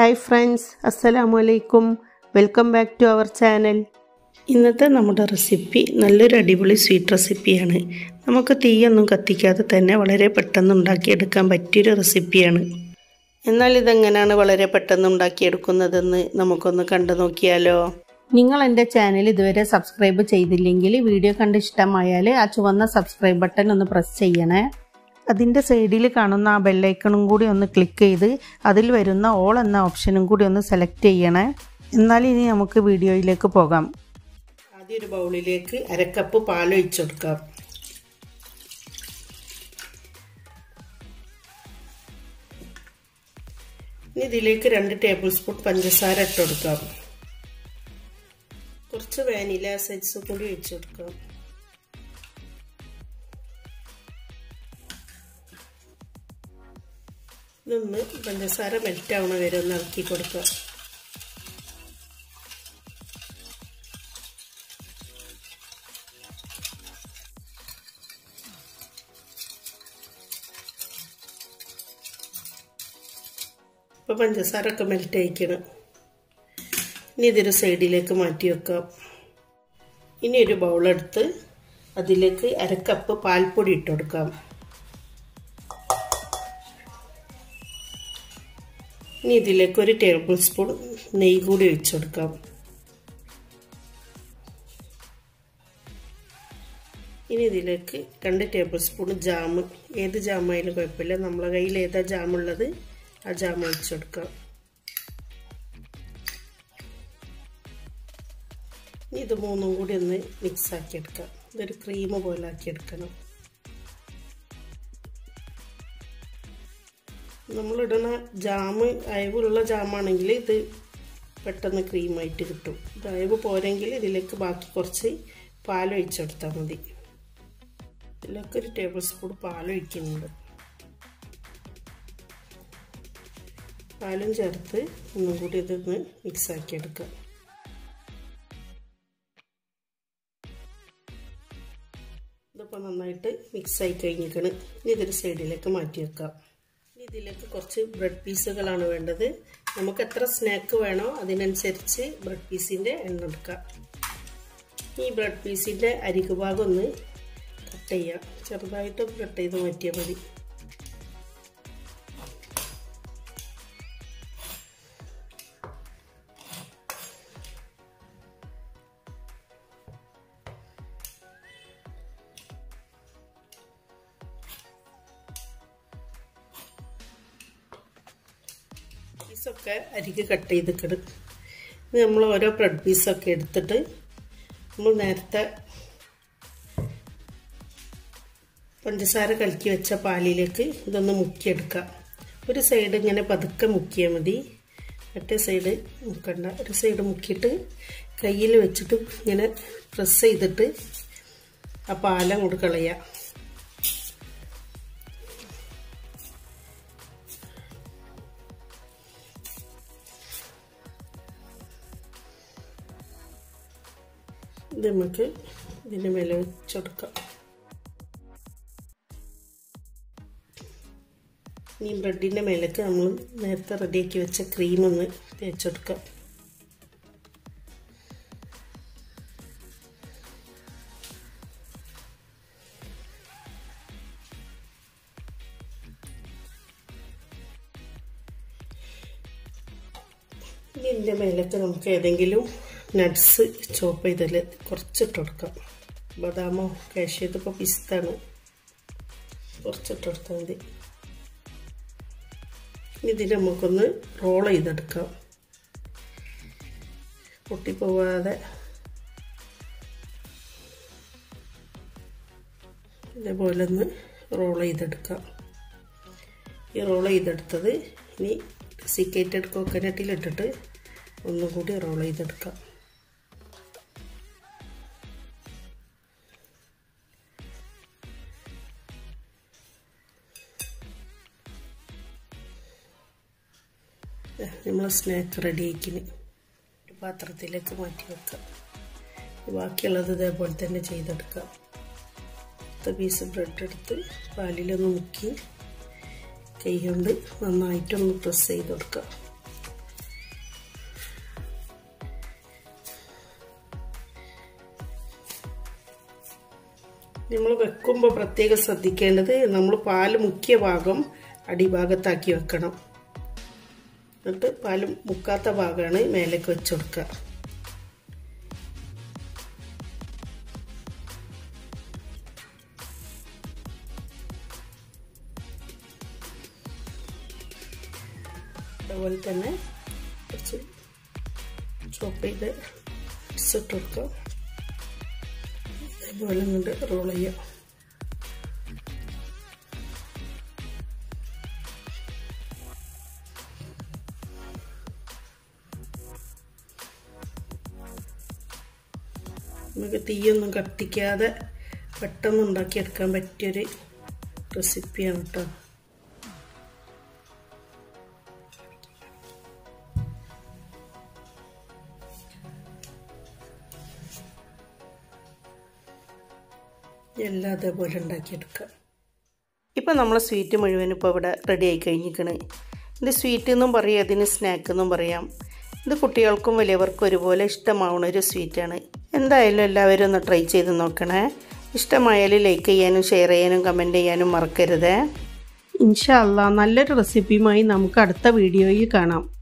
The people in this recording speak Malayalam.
ഹായ് ഫ്രണ്ട്സ് അസ്സലാമു അലൈക്കും welcome back to our channel ഇന്നത്തെ നമ്മുടെ റെസിപ്പി നല്ലൊരു അടിപൊളി സ്വീറ്റ് റെസിപ്പിയാണ് നമുക്ക് തീയൊന്നും കത്തിക്കാതെ തന്നെ വളരെ പെട്ടെന്ന് ഉണ്ടാക്കിയെടുക്കാൻ പറ്റിയൊരു റെസിപ്പിയാണ് എന്നാൽ ഇതെങ്ങനെയാണ് വളരെ പെട്ടെന്ന് ഉണ്ടാക്കിയെടുക്കുന്നതെന്ന് നമുക്കൊന്ന് കണ്ടു നോക്കിയാലോ നിങ്ങൾ എൻ്റെ ചാനൽ ഇതുവരെ സബ്സ്ക്രൈബ് ചെയ്തില്ലെങ്കിൽ വീഡിയോ കണ്ട് ഇഷ്ടമായാൽ ആ ചുവന്ന സബ്സ്ക്രൈബ് ബട്ടൺ ഒന്ന് പ്രസ് ചെയ്യണേ അതിൻ്റെ സൈഡിൽ കാണുന്ന ആ ബെല്ലൈക്കണും കൂടി ഒന്ന് ക്ലിക്ക് ചെയ്ത് അതിൽ വരുന്ന ഓൾ എന്ന ഓപ്ഷനും കൂടി ഒന്ന് സെലക്ട് ചെയ്യണേ എന്നാൽ ഇനി നമുക്ക് വീഡിയോയിലേക്ക് പോകാം ആദ്യം ഒരു ബൗളിലേക്ക് അരക്കപ്പ് പാൽ ഒഴിച്ചെടുക്കാം ഇനി ഇതിലേക്ക് രണ്ട് ടേബിൾ സ്പൂൺ പഞ്ചസാര ഇട്ടുകൊടുക്കാം കുറച്ച് വാനില എസൻസ് കൂടി ഒഴിച്ചു കൊടുക്കാം ഇതൊന്ന് പഞ്ചസാര മെൽറ്റ് ആവണ വരെ ഒന്ന് ഇളക്കി കൊടുക്കുക ഇപ്പൊ പഞ്ചസാര ഒക്കെ മെൽറ്റ് അയക്കണം ഇനി ഇതൊരു സൈഡിലേക്ക് മാറ്റി വെക്കാം ഇനി ഒരു ബൗളെടുത്ത് അതിലേക്ക് അരക്കപ്പ് പാൽപ്പൊടി ഇട്ട് കൊടുക്കാം ഇനി ഇതിലേക്ക് ഒരു ടേബിൾ സ്പൂൺ നെയ്യ് കൂടി ഒഴിച്ചു കൊടുക്കാം ഇനി ഇതിലേക്ക് രണ്ട് ടേബിൾ സ്പൂൺ ജാം ഏത് ജാമായാലും കുഴപ്പമില്ല നമ്മളെ കയ്യിൽ ഏതാ ജാമുള്ളത് ആ ജാം ഒഴിച്ചു കൊടുക്കാം ഇനി ഇത് മൂന്നും കൂടി ഒന്ന് മിക്സ് ആക്കി എടുക്കാം ഇതൊരു ക്രീം പോലെ ആക്കി എടുക്കണം നമ്മളിടുന്ന ജാമ് അയവുള്ള ജാമാണെങ്കിൽ ഇത് പെട്ടെന്ന് ക്രീമായിട്ട് കിട്ടും ഇത് അയവ് പോരെങ്കിൽ ഇതിലേക്ക് ബാക്കി കുറച്ച് പാലൊഴിച്ചെടുത്താൽ മതി ഇതിലേക്ക് ഒരു ടേബിൾ സ്പൂൺ പാലൊഴിക്കുന്നുണ്ട് പാലും ചേർത്ത് ഒന്നും കൂടി ഇതൊന്ന് മിക്സ് ആക്കി എടുക്കാം ഇതിപ്പോൾ നന്നായിട്ട് മിക്സ് ആയി കഴിഞ്ഞിരിക്കണം ഇനി ഇതൊരു സൈഡിലേക്ക് മാറ്റി വെക്കാം ഇനി ഇതിലേക്ക് കുറച്ച് ബ്രെഡ് പീസുകളാണ് വേണ്ടത് നമുക്ക് എത്ര സ്നാക്ക് വേണോ അതിനനുസരിച്ച് ബ്രെഡ് പീസിൻ്റെ എണ്ണ എടുക്കാം ഈ ബ്രെഡ് പീസിൻ്റെ അരികു ഭാഗം ഒന്ന് കട്ട് ചെയ്യാം ചെറുതായിട്ട് കട്ട് ചെയ്ത് മാറ്റിയാൽ മതി പീസൊക്കെ അരിക്ക് കട്ട് ചെയ്തിക്കിടും ഇത് നമ്മൾ ഓരോ ബ്രെഡ് പീസൊക്കെ എടുത്തിട്ട് നമ്മൾ നേരത്തെ പഞ്ചസാര കലക്കി വെച്ച പാലിലേക്ക് ഇതൊന്ന് മുക്കിയെടുക്കാം ഒരു സൈഡ് ഇങ്ങനെ പതുക്കെ മുക്കിയാൽ മതി മറ്റേ സൈഡ് മുക്കണ്ട ഒരു സൈഡ് മുക്കിയിട്ട് കയ്യിൽ വെച്ചിട്ട് ഇങ്ങനെ പ്രസ് ചെയ്തിട്ട് ആ പാലം കൊണ്ട് കളയാം ഇത് നമുക്ക് ഇതിൻ്റെ മേലെ വെച്ചെടുക്കാം ഈ ബ്രെഡിൻ്റെ മേലേക്ക് നമ്മൾ നേരത്തെ റെഡിയാക്കി വെച്ച ക്രീം ഒന്ന് തേച്ചെടുക്കാം ഇതിൻ്റെ മേലേക്ക് നമുക്ക് ഏതെങ്കിലും നട്ട്സ് ചോപ്പ് ചെയ്തതിൽ കുറച്ചിട്ട് കൊടുക്കാം ബദാമോ കാഷ്യൂ ഇതിപ്പോൾ പിസ്താണ് കുറച്ചിട്ട് കൊടുത്താൽ മതി ഇതിന് നമുക്കൊന്ന് റോൾ ചെയ്തെടുക്കാം പൊട്ടിപ്പോവാതെ ഇതേപോലെ ഒന്ന് റോൾ ചെയ്തെടുക്കാം ഈ റോൾ ചെയ്തെടുത്തത് ഇനി സിക്കേറ്റഡ് കോക്കനട്ടിലിട്ടിട്ട് ഒന്നും കൂടി റോൾ ചെയ്തെടുക്കാം നമ്മൾ സ്നാക്ക് റെഡി ആക്കിന് ഒരു പാത്രത്തിലേക്ക് മാറ്റി വെക്കാം ബാക്കിയുള്ളത് ഇതേപോലെ തന്നെ ചെയ്തെടുക്കാം പത്ത് പീസ് ബ്രെഡ് എടുത്ത് പാലിലൊന്ന് മുക്കി കൈ കൊണ്ട് നന്നായിട്ടൊന്ന് പ്രസ് ചെയ്ത് കൊടുക്കാം നമ്മൾ വെക്കുമ്പോൾ പ്രത്യേകം ശ്രദ്ധിക്കേണ്ടത് നമ്മൾ പാല് മുക്കിയ ഭാഗം അടിഭാഗത്താക്കി വെക്കണം എന്നിട്ട് പാല് മുക്കാത്ത ഭാഗമാണ് മേലേക്ക് വെച്ച് കൊടുക്കുക അതുപോലെ തന്നെ കുറച്ച് ചോപ്പ് ചെയ്ത് ഇട്ട് കൊടുക്കാം അതേപോലെ ഇങ്ങോട്ട് റോൾ ചെയ്യാം നമുക്ക് തീയൊന്നും കത്തിക്കാതെ പെട്ടെന്ന് ഉണ്ടാക്കിയെടുക്കാൻ പറ്റിയൊരു റെസിപ്പിയാണ് കേട്ടോ എല്ലാം അതേപോലെ ഉണ്ടാക്കിയെടുക്കാം ഇപ്പം നമ്മൾ സ്വീറ്റ് മുഴുവൻ ഇപ്പോൾ ഇവിടെ റെഡി ആയി കഴിഞ്ഞിരിക്കണ് ഇത് സ്വീറ്റ് എന്നും പറയാം ഇതിന് സ്നാക്ക് എന്നും പറയാം ഇത് കുട്ടികൾക്കും വലിയവർക്കും ഒരുപോലെ ഇഷ്ടമാവുന്ന ഒരു സ്വീറ്റാണ് എന്തായാലും എല്ലാവരും ഒന്ന് ട്രൈ ചെയ്ത് നോക്കണേ ഇഷ്ടമായാൽ ലൈക്ക് ചെയ്യാനും ഷെയർ ചെയ്യാനും കമൻറ്റ് ചെയ്യാനും മറക്കരുത് ഇൻഷാ അല്ലാ നല്ലൊരു റെസിപ്പിയുമായി നമുക്ക് അടുത്ത വീഡിയോയിൽ കാണാം